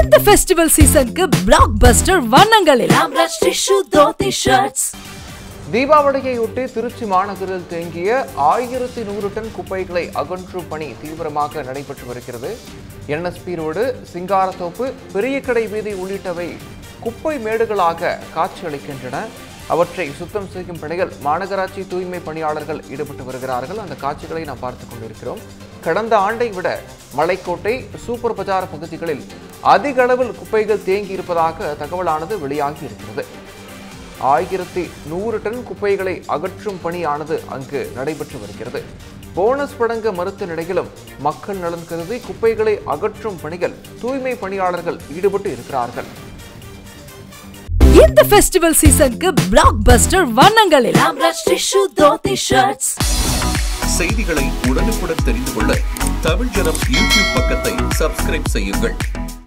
இந்த ஃபெஸ்டிவல் சீசனுக்கு blockbuster வண்ணங்களில் ஆம்ரஷ் டிஷ்யூ தோத்தி ஷர்ட்ஸ் தீபாவளியையொட்டி திருச்சி மாநகரில் தேங்கிய ஆயிரத்தி நூறு டன் குப்பைகளை அகற்றும் பணி தீவிரமாக நடைபெற்று வருகிறது என்எஸ்பி ரோடு சிங்காரத்தோப்பு பெரிய கடை வீதி உள்ளிட்டவை குப்பை மேடுகளாக காட்சியளிக்கின்றன அவற்றை சுத்தம் செய்யும் பணிகள் மாநகராட்சி தூய்மை பணியாளர்கள் ஈடுபட்டு வருகிறார்கள் அந்த காட்சிகளை நாம் பார்த்துக் கொண்டிருக்கிறோம் கடந்த ஆண்டை விட மலைக்கோட்டை சூப்பர் பஜார் பகுதிகளில் அதிக அளவில் குப்பைகள் தேங்கி இருப்பதாக தகவலானது வெளியாகி இருக்கிறது ஆயிரத்தி நூறு டன் குப்பைகளை அகற்றும் பணியானது அங்கு நடைபெற்று வருகிறது போனஸ் வழங்க மறுத்த நிலையிலும் மக்கள் நலன் கருதி குப்பைகளை அகற்றும் பணிகள் தூய்மை பணியாளர்கள் ஈடுபட்டு இருக்கிறார்கள் இந்த ஃபெஸ்டிவல் சீசனுக்கு பிளாக் பஸ்டர் வண்ணங்களில் ஆம்ரஷ் டிஷ்யூ தோத்தி ஷர்ட்ஸ் செய்திகளை உடனுக்குடன் தெரிந்து கொள்ள தமிழ் ஜனம் யூடியூப் பக்கத்தை சப்ஸ்கிரைப் செய்யுங்கள்